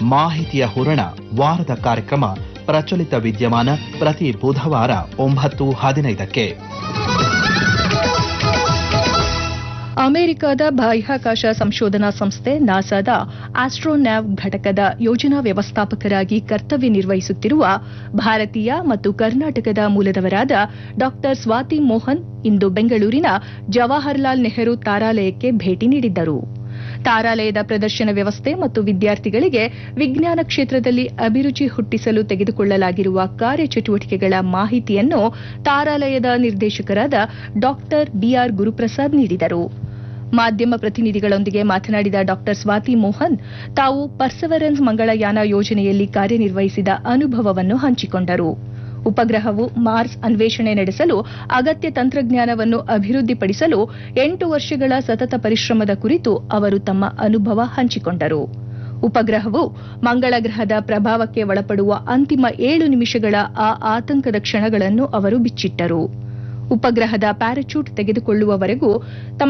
ಮಾಹಿತಿಯ ಹೂರಣ ವಾರದ ಕಾರ್ಯಕ್ರಮ ಪ್ರಚಲಿತ ವಿದ್ಯಮಾನ ಪ್ರತಿ ಬುಧವಾರ ಒಂಬತ್ತು ಹದಿನೈದಕ್ಕೆ ಅಮೆರಿಕದ ಬಾಹ್ಯಾಕಾಶ ಸಂಶೋಧನಾ ಸಂಸ್ಥೆ ನಾಸಾದ ಆಸ್ಟ್ರೋನ್ಯಾವ್ ಘಟಕದ ಯೋಜನಾ ವ್ಯವಸ್ಥಾಪಕರಾಗಿ ಕರ್ತವ್ಯ ನಿರ್ವಹಿಸುತ್ತಿರುವ ಭಾರತೀಯ ಮತ್ತು ಕರ್ನಾಟಕದ ಮೂಲದವರಾದ ಡಾ ಸ್ವಾತಿ ಮೋಹನ್ ಇಂದು ಬೆಂಗಳೂರಿನ ಜವಾಹರ್ಲಾಲ್ ನೆಹರು ತಾರಾಲಯಕ್ಕೆ ಭೇಟಿ ನೀಡಿದ್ದರು ತಾರಾಲಯದ ಪ್ರದರ್ಶನ ವ್ಯವಸ್ಥೆ ಮತ್ತು ವಿದ್ಯಾರ್ಥಿಗಳಿಗೆ ವಿಜ್ಞಾನ ಕ್ಷೇತ್ರದಲ್ಲಿ ಅಭಿರುಚಿ ಹುಟ್ಟಿಸಲು ತೆಗೆದುಕೊಳ್ಳಲಾಗಿರುವ ಕಾರ್ಯಚಟುವಟಿಕೆಗಳ ಮಾಹಿತಿಯನ್ನು ತಾರಾಲಯದ ನಿರ್ದೇಶಕರಾದ ಡಾಕ್ಟರ್ ಬಿಆರ್ ಗುರುಪ್ರಸಾದ್ ನೀಡಿದರು ಮಾಧ್ಯಮ ಪ್ರತಿನಿಧಿಗಳೊಂದಿಗೆ ಮಾತನಾಡಿದ ಡಾಕ್ಟರ್ ಸ್ವಾತಿ ಮೋಹನ್ ತಾವು ಪರ್ಸವರೆನ್ಸ್ ಮಂಗಳಯಾನ ಯೋಜನೆಯಲ್ಲಿ ಕಾರ್ಯನಿರ್ವಹಿಸಿದ ಅನುಭವವನ್ನು ಹಂಚಿಕೊಂಡರು ಉಪಗ್ರಹವು ಮಾರ್ಸ್ ಅನ್ವೇಷಣೆ ನಡೆಸಲು ಅಗತ್ಯ ತಂತ್ರಜ್ಞಾನವನ್ನು ಅಭಿವೃದ್ಧಿಪಡಿಸಲು ಎಂಟು ವರ್ಷಗಳ ಸತತ ಪರಿಶ್ರಮದ ಕುರಿತು ಅವರು ತಮ್ಮ ಅನುಭವ ಹಂಚಿಕೊಂಡರು ಉಪಗ್ರಹವು ಮಂಗಳ ಗ್ರಹದ ಪ್ರಭಾವಕ್ಕೆ ಒಳಪಡುವ ಅಂತಿಮ ಏಳು ನಿಮಿಷಗಳ ಆ ಆತಂಕದ ಕ್ಷಣಗಳನ್ನು ಅವರು ಬಿಚ್ಚಿಟ್ಟರು ಉಪಗ್ರಹದ ಪ್ಯಾರಾಚೂಟ್ ತೆಗೆದುಕೊಳ್ಳುವವರೆಗೂ ತಮ್ಮ